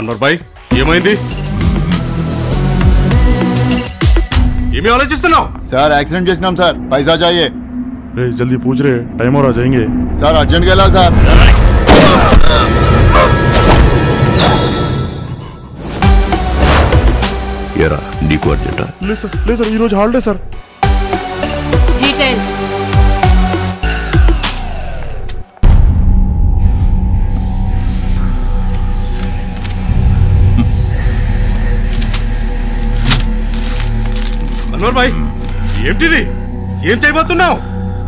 అన్వర్ భాయ్ ఏమైంది ఏమి ఆలోచిస్తున్నావు సార్ యాక్సిడెంట్ చేసినాం సార్ పైసా చాయే రే జల్దీ పూछ రే టైం हो रहा जाएंगे సార్ అర్జెంట్గా వెళ్ళాలి సార్ ఎరా నీకు అర్జెంటా లేదు సార్ లేదు సార్ ఈ రోజు హాలిడే సార్ డీటెయిల్స్ అన్వర్ భాయ్ ఏంటిది ఏం చేయబోతున్నావు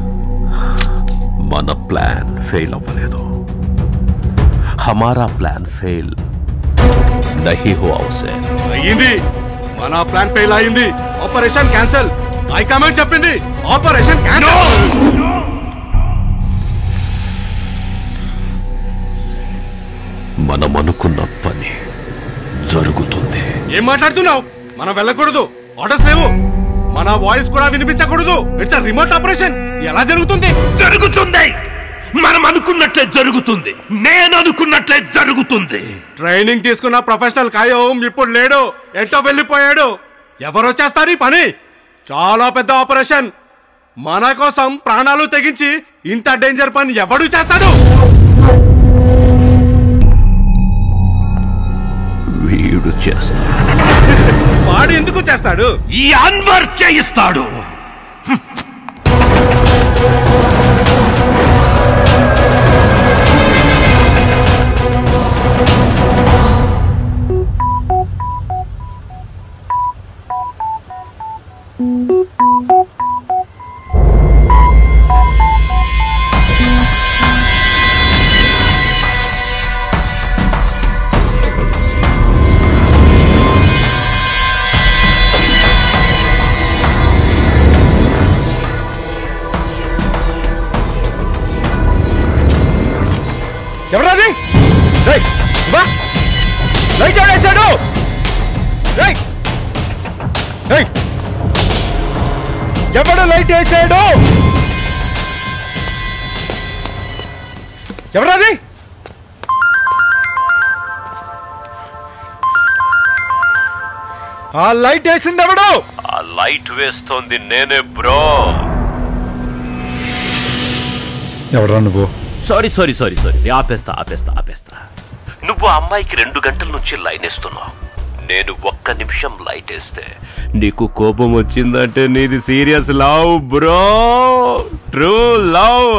మన ప్లాన్ ఫెయిల్ అవ్వలేదు హమారా ప్లాన్ ఫెయిల్ నహీ హో అవసే అయ్యింది మన ప్లాన్ ఫెయిల్ అయింది ఆపరేషన్ క్యాన్సిల్ హైకమాండ్ చెప్పింది ఆపరేషన్ క్యాన్సిల్ మనం అనుకున్న పని జరుగుతుంది ఏం మాట్లాడుతున్నావు మనం వెళ్ళకూడదు ఆర్డర్స్ లేవు మన వాయిస్ కూడా వినిపించకూడదు ఇట్స్ రిమోట్ ఆపరేషన్ ఎలా జరుగుతుంది జరుగుతుంది మనం అనుకున్నట్లే జరుగుతుంది నేను అనుకున్నట్లే జరుగుతుంది ట్రైనింగ్ తీసుకున్న ప్రొఫెషనల్ కాయం ఇప్పుడు లేడు ఎటో వెళ్ళిపోయాడు ఎవరు చేస్తారు ఈ పని చాలా పెద్ద ఆపరేషన్ మన కోసం ప్రాణాలు తెగించి ఇంత డేంజర్ పని ఎవడు చేస్తాడు వీడు చేస్తాడు వాడు ఎందుకు చేస్తాడు ఈ అన్వర్ చేయిస్తాడు ఎవరది రేయ్, ఇవ్వా. లైట్ ఎవడేశాడు రేయ్. రేయ్. ఎవడు లైట్ వేసాడు ఎవరది ఆ లైట్ వేసింది ఎవడు ఆ లైట్ వేస్తోంది నేనే బ్రో ఎవడరా నువ్వు సారీ సారీ సారీ సారీ ఆపేస్తా ఆపేస్తా ఆపేస్తా నువ్వు ఆ అమ్మాయికి రెండు గంటల నుంచి లైన్ వేస్తున్నావు నేను ఒక్క నిమిషం లైట్ వేస్తే నీకు కోపం వచ్చిందంటే నీది serious love bro true love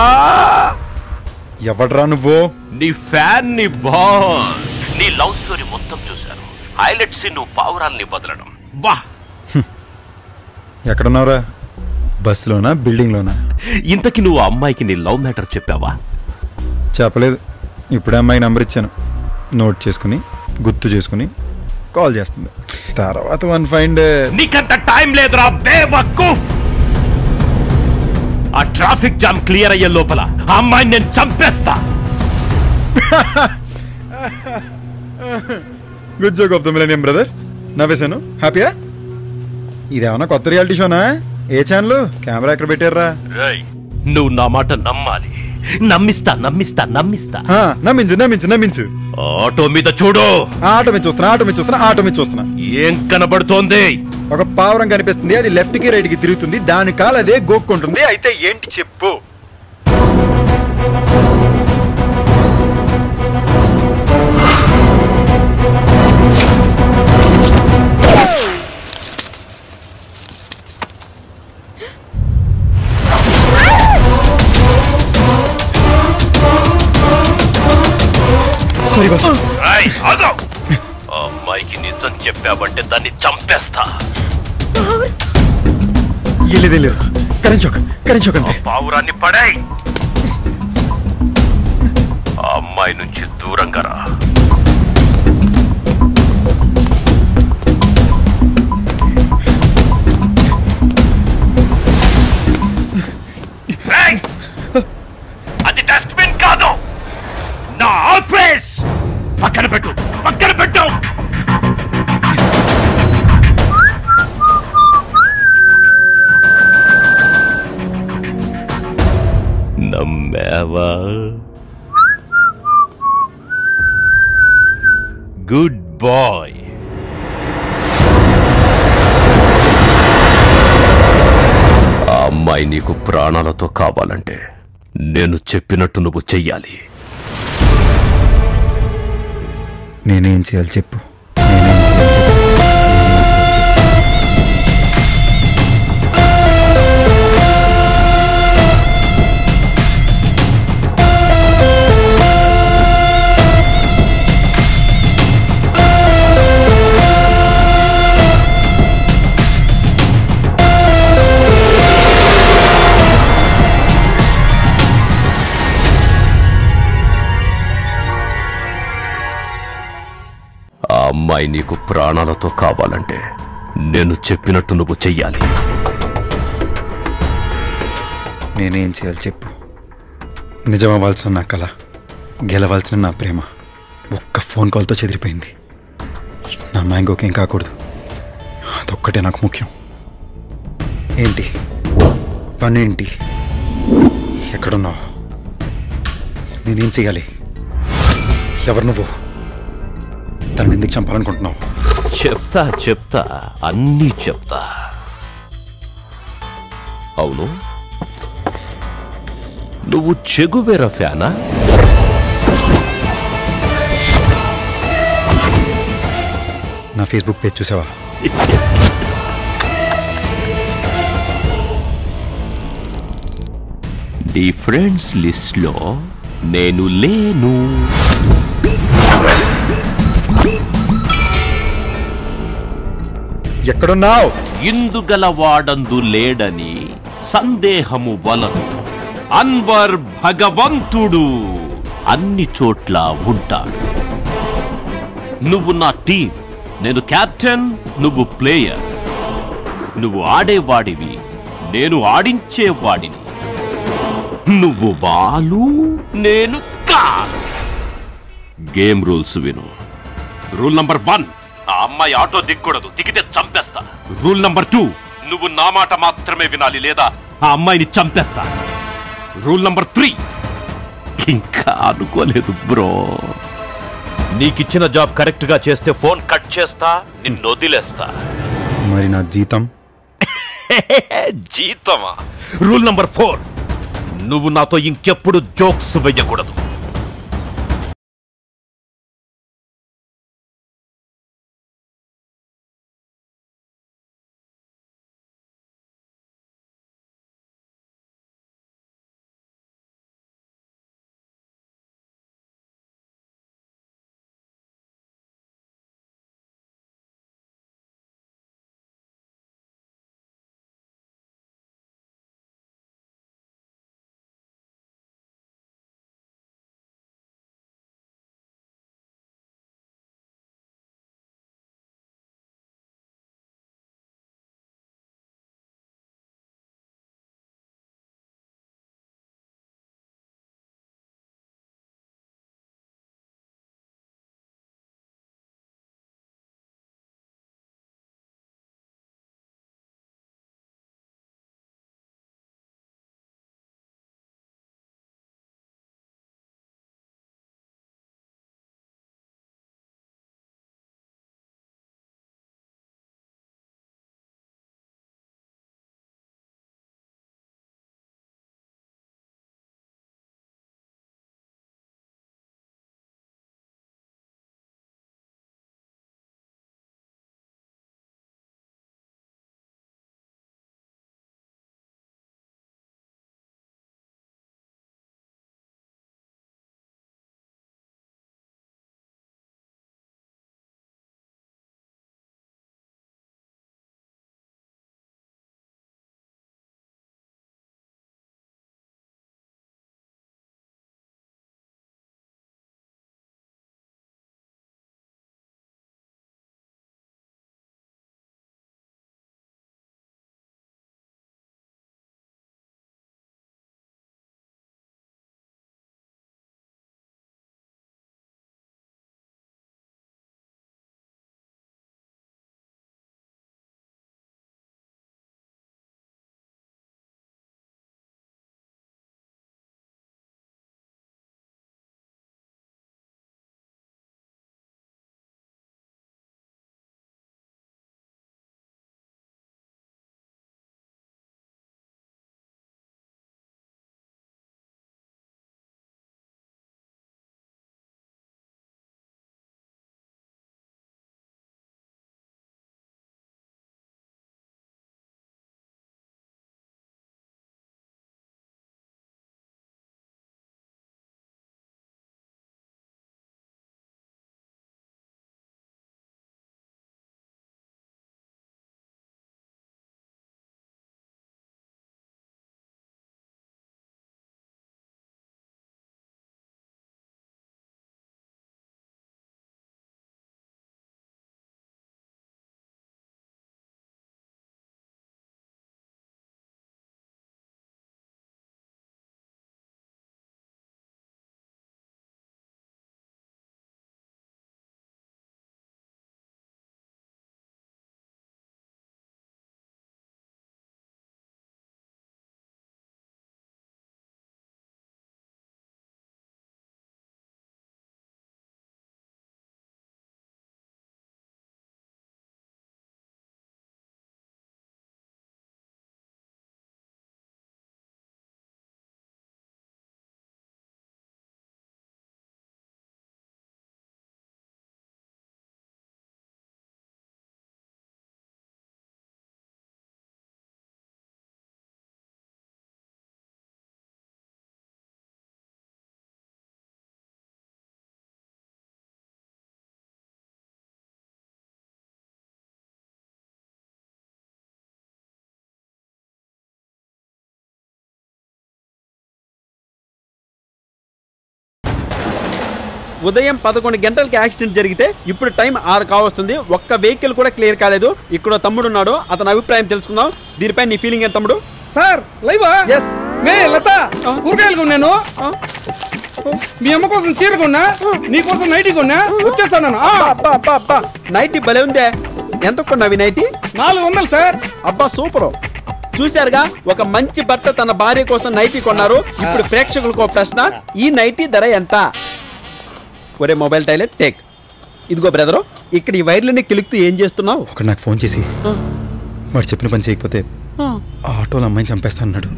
ఎవడరా నువ్వు నీ ఫ్యాన్ నీ బాస్ నీ లవ్ స్టోరీ మొత్తం చూశాను హైలైట్స్ నువ్వు పావురాల్ని వదలడం వా ఎక్కడున్నావురా బస్సులోనా బిల్డింగ్లోనా ఇంతకి నువ్వు ఆ అమ్మాయికి నీ లవ్ మ్యాటర్ చెప్పావా చెప్పలేదు ఇప్పుడే అమ్మాయి నంబర్ ఇచ్చాను నోట్ చేసుకుని గుర్తు చేసుకుని కాల్ చేస్తుంది తర్వాత వన్ ఫైండ్ నీకంత టైం లేదురా బేవకూఫ్ ఆ ట్రాఫిక్ జామ్ క్లియర్ అయ్యే లోపల ఆ అమ్మాయిని నేను చంపేస్తా good joke of the millennium brother నవ్వేశాను హ్యాపీయా ఇదేమన్నా కొత్త రియాలిటీ షోనా ఏ ఛానల్ కెమెరా ఎక్కడ పెట్టారా రేయ్, నువ్వు నా మాట నమ్మాలి నమ్మిస్తా నమ్మిస్తా నమ్మిస్తా ఆ, నమ్మించు నమ్మించు నమ్మించు ఆటో మీద చూడు ఆ ఆటో మీద చూస్తున్నా ఆటో మీద చూస్తున్నా ఆటో మీద చూస్తున్నా ఏం కనబడుతోంది ఒక పావురం కనిపిస్తుంది అది లెఫ్ట్ కి రైట్ కి తిరుగుతుంది దాని కాలు అదే గోక్కుంటుంది అయితే ఏంటి చెప్పు సారీ బాస్ రేయ్, ఆగు. ఆ అమ్మాయికి నిజం చెప్పావంటే దాన్ని చంపేస్తా వెళ్ళేదే లేదు కరెంట్ చౌక్ కరెంట్ చౌక్ అంతే పావురాన్ని పడేయ్ ఆ అమ్మాయి నుంచి దూరంగా రా రేయ్! అది డస్ట్బిన్ కాదు నా ఆఫీస్ పక్కన పెట్టు పక్కన పెట్టు నమ్మావా గుడ్ బాయ్ ఆ అమ్మాయి నీకు ప్రాణాలతో కావాలంటే నేను చెప్పినట్టు నువ్వు చెయ్యాలి నేనేం చేయాలి చెప్పు నేనేం చేయాలి చెప్పు ఆ అమ్మాయి నీకు ప్రాణాలతో కావాలంటే నేను చెప్పినట్టు నువ్వు చెయ్యాలి నేనేం చేయాలి చెప్పు నిజం అవ్వాల్సిన నా కళ గెలవాల్సిన నా ప్రేమ ఒక్క ఫోన్ కాల్తో చెదిరిపోయింది నా మ్యాంగోకి ఏం కాకూడదు అదొక్కటే నాకు ముఖ్యం ఏంటి పని ఏంటి ఎక్కడున్నావు నేనేం చేయాలి ఎవరు నువ్వు తను ఎందుకు చంపాలనుకుంటున్నావు చెప్తా చెప్తా అన్నీ చెప్తా అవును నువ్వు చెగువేర ఫ్యానా నా ఫేస్బుక్ పేజ్ చూసావా నీ ఫ్రెండ్స్ లిస్ట్ లో నేను లేను ఎక్కడున్నావు ఇందుగల వాడందు లేడని సందేహము వలదు అన్వర్ భగవంతుడు అన్ని చోట్ల ఉంటాడు నువ్వు నా టీం నేను కెప్టెన్ నువ్వు ప్లేయర్ నువ్వు ఆడేవాడివి నేను ఆడించేవాడిని నువ్వు బాలు నేను కాదు గేమ్ రూల్స్ విను రూల్ నంబర్ వన్ ఆ అమ్మాయి ఆటో దిక్కూడదు దిగితే చంపేస్తా రూల్ నంబర్ టూ నువ్వు నా మాట మాత్రమే వినాలి లేదా ఆ అమ్మాయిని చంపేస్తా రూల్ నంబర్ త్రీ ఇంకా అనుకోలేదు బ్రో నీకిచ్చిన జాబ్ కరెక్ట్ గా చేస్తే ఫోన్ కట్ చేస్తా నిన్ను వదిలేస్తా మరి నా జీతం జీతమా రూల్ నంబర్ ఫోర్ నువ్వు నాతో ఇంకెప్పుడు జోక్స్ వెయ్యకూడదు ఉదయం పదకొండు గంటలకి యాక్సిడెంట్ జరిగితే ఇప్పుడు టైం ఆరు కావస్తుంది ఒక్క వెహికల్ కూడా క్లియర్ కాలేదు ఇక్కడ ఓ తమ్ముడు ఉన్నాడు అతని అభిప్రాయం తెలుసుకుందాం దీనిపై నీ ఫీలింగ్ ఏంటి తమ్ముడు సార్ లైవా ఎస్ మే లత కూరగాయలు కొన్నాను మీ అమ్మ కోసం చీర కొన్నా నీ కోసం నైటీ కొన్నా వచ్చేస్తాను అబ్బా అబ్బా అబ్బా నైటీ భలే ఉందే ఎంత కొన్నావి నైటీ నాలుగు వందలు సార్ అబ్బా సూపర్ చూశారుగా ఒక మంచి భర్త తన భార్య కోసం నైటీ కొన్నారు ఇప్పుడు ప్రేక్షకులకు ఒక ప్రశ్న ఈ నైటీ ధర ఎంత ఒరే మొబైల్ టైలర్ టేక్ ఇదిగో బ్రదరు ఇక్కడ ఈ వైర్లని కిలుక్తూ ఏం చేస్తున్నావు ఒకడు నాకు ఫోన్ చేసి వాడు చెప్పిన పని చేయకపోతే ఆ ఆటోలో అమ్మాయిని చంపేస్తా అన్నాడు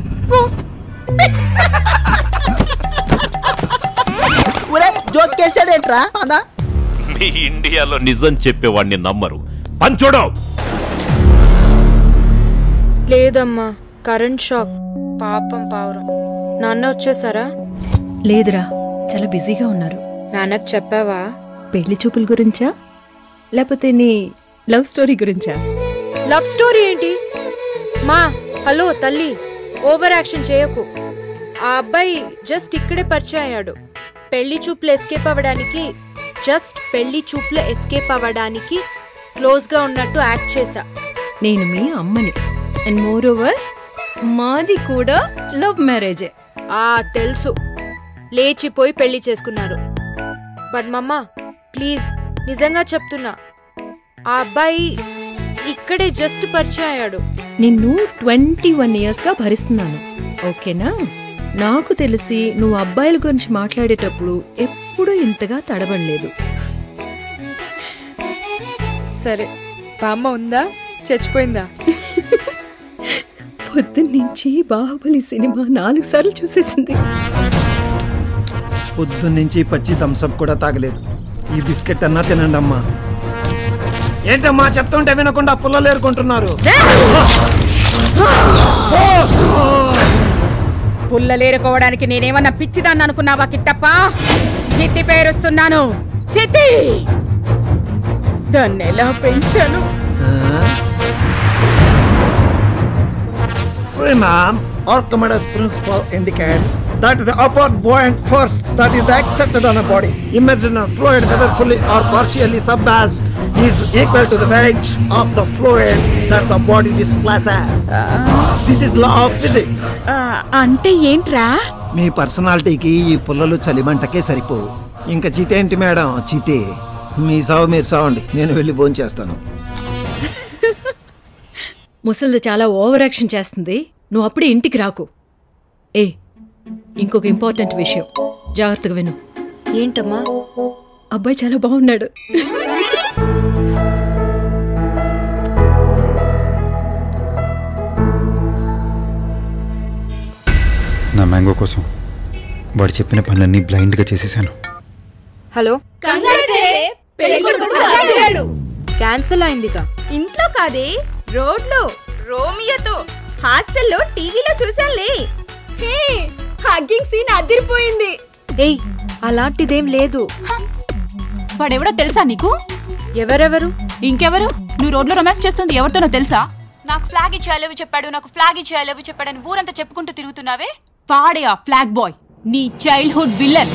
జోక్ చేశాడేంట్రా అదా మీ ఇండియాలో నిజం చెప్పేవాడిని నమ్మరు పంచోడం లేదమ్మా కరెంట్ షాక్ పాపం పావురం నాన్న వచ్చేసారా లేదురా చాలా బిజీగా ఉన్నారు నాన్నకు చెప్పావా పెళ్లి చూపుల గురించా లేకపోతే నీ లవ్ స్టోరీ గురించా లవ్ స్టోరీ ఏంటి మా హలో తల్లి ఓవర్ యాక్షన్ చేయకు ఆ అబ్బాయి జస్ట్ ఇక్కడే పరిచయం అయ్యాడు పెళ్లి చూపులు ఎస్కేప్ అవ్వడానికి జస్ట్ పెళ్లి చూపులు ఎస్కేప్ అవ్వడానికి క్లోజ్ గా ఉన్నట్టు యాక్ట్ చేశా నేను మీ అమ్మని అండ్ మోర్ ఓవర్ మాది కూడా లవ్ మ్యారేజే ఆ తెలుసు లేచిపోయి పెళ్లి చేసుకున్నారు బట్ మమ్మ ప్లీజ్ నిజంగా చెప్తున్నా ఆ అబ్బాయి ఇక్కడే జస్ట్ పరిచయం అయ్యాడు నిన్ను ట్వంటీ వన్ ఇయర్స్గా భరిస్తున్నాను ఓకేనా నాకు తెలిసి నువ్వు అబ్బాయిల గురించి మాట్లాడేటప్పుడు ఎప్పుడూ ఇంతగా తడబడలేదు సరే బామ్మ ఉందా చచ్చిపోయిందా పొద్దున్నుంచి బాహుబలి సినిమా నాలుగు సార్లు చూసేసింది పొద్దున్నుంచి పచ్చి థమ్సప్ కూడా తాగలేదు ఈ బిస్కెట్ అన్నా తినండి అమ్మా ఏంటమ్మా చెప్తుంటే వినకుండా పుల్లలు ఏరుకుంటున్నారు పుల్లలేరుకోవడానికి నేనేమన్నా పిచ్చిదాన్ని అనుకున్నావా కిట్టప్ప చిత్తి పేరుస్తున్నాను చిత్తి దాన్ని ఎలా పెంచాను Simon, Archimedes principle indicates that the upward buoyant force that is accepted on a body, imagine a fluid whether fully or partially submerged, is equal to the weight of the fluid that the body displaces. This is law of physics. అంటే ఏంట్రా మీ పర్సనాలిటీకి ఈ పుల్లలు చలిమంటకే సరిపోవు ఇంకా చితేంటి madam చితే మీ సావు మీరు సావండి నేను వెళ్ళి భోంచేస్తాను ముసలిది చాలా ఓవర్ యాక్షన్ చేస్తుంది నువ్వు అప్పుడే ఇంటికి రాకు ఏ ఇంకొక ఇంపార్టెంట్ విషయం జాగ్రత్తగా విను ఏంటమ్మా అబ్బాయి చాలా బాగున్నాడు నా మ్యాంగో కోసం వాడు చెప్పిన పనులన్నీ బ్లైండ్గా చేసేసాను హలో క్యాన్సిల్ అయిందిగా ఇంట్లో కాదే రోడ్లో రోమియోతో హాస్టల్లో టీవీలో చూసానులే హే హగ్గింగ్ సీన్ అదిరిపోయింది ఏయ్ అలాంటిదేం లేదు వాడెవడో తెలుసా నీకు ఎవరెవరు ఇంకెవరు నువ్వు రోడ్లో రొమాన్స్ చేస్తుంది ఎవరితోనో తెలుసా నాకు ఫ్లాగ్ ఇచ్చేయాలేవి చెప్పాడు నాకు ఫ్లాగ్ ఇచ్చేయాలేవి చెప్పాడని ఊరంతా చెప్పుకుంటూ తిరుగుతున్నావే వాడే ఆ ఫ్లాగ్ బాయ్ నీ చైల్డ్హుడ్ విల్లన్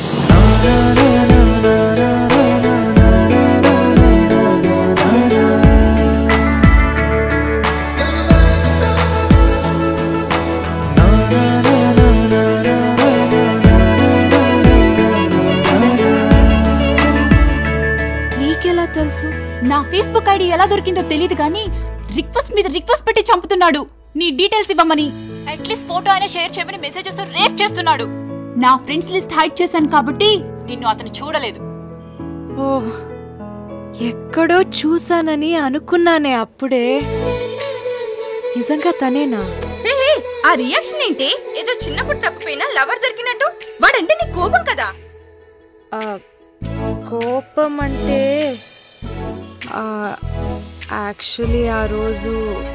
నీకెలా తెలుసు నా ఫేస్బుక్ ఐడి ఎలా దొరికిందో తెలియదు కానీ రిక్వెస్ట్ మీద రిక్వెస్ట్ పెట్టి చంపుతున్నాడు నీ డీటెయిల్స్ ఇవ్వమని అట్లీస్ట్ ఫోటో అయినా షేర్ చేయమని మెసేజెస్ రేప్ చేస్తున్నాడు నా ఫ్రెండ్స్ లిస్ట్ హైడ్ చేశాను కాబట్టి నిన్ను అతను చూడలేదు ఓ ఎక్కడో చూసానని అనుకున్నానే అప్పుడే నిజంగా తనేనా ఆ రియాక్షన్ ఏంటి ఏదో చిన్నప్పుడు తప్పిపోయినా లవర్ దొరికినట్టు వాడంటే నీ కోపం కదా ఆ, కోపం అంటే యాక్చువల్లీ ఆ రోజు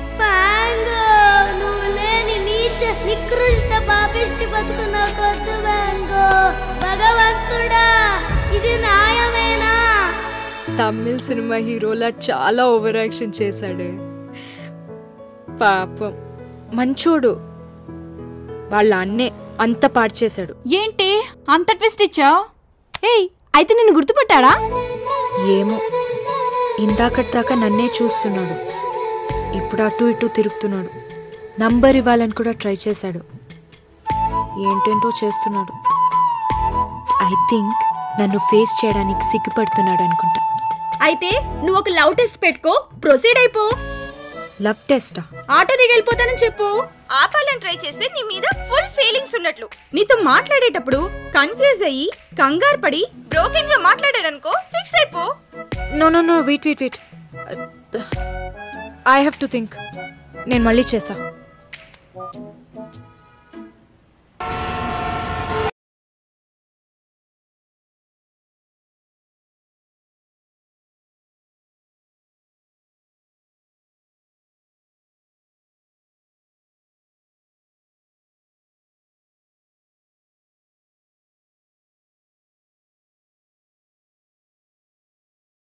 నువ్వు లేని నీచ నికృష్ట పాపిష్టి బతుకు నాకొద్దు మ్యాంగో భగవంతుడా ఇది న్యాయమేనా తమిళ్ సినిమా హీరోలా చాలా ఓవర్ యాక్షన్ చేశాడే పాపం మంచోడు వాళ్ళ అన్నే అంత పాడు చేశాడు ఏంటి అంత ట్విస్ట్ ఇచ్చావు ఏయ్ అయితే నిన్ను గుర్తుపట్టాడా ఏమో ఇందాకటి దాకా నన్నే చూస్తున్నాడు ఇప్పుడు అటు ఇటు తిరుగుతున్నాడు నంబర్ ఇవ్వాలని కూడా ట్రై చేశాడు ఏంటేంటో చేస్తున్నాడు ఐ థింక్ నన్ను ఫేస్ చేయడానికి సిగ్గుపడుతున్నాడు అనుకుంటా అయితే నువ్వు ఒక లవ్ టెస్ట్ పెట్టుకో ప్రొసీడ్ అయిపో లవ్ టెస్టా ఆటో దిగి వెళ్ళిపోతానని చెప్పు ఆపాలని ట్రై చేస్తే నీ మీద ఫుల్ ఫీలింగ్స్ ఉన్నట్లు నీతో మాట్లాడేటప్పుడు కన్ఫ్యూజ్ అయ్యి కంగారు పడి బ్రోకెన్ గా మాట్లాడాడనుకో ఫిక్స్ అయిపో no no no wait wait wait I have to think నేను మళ్ళీ చేస్తా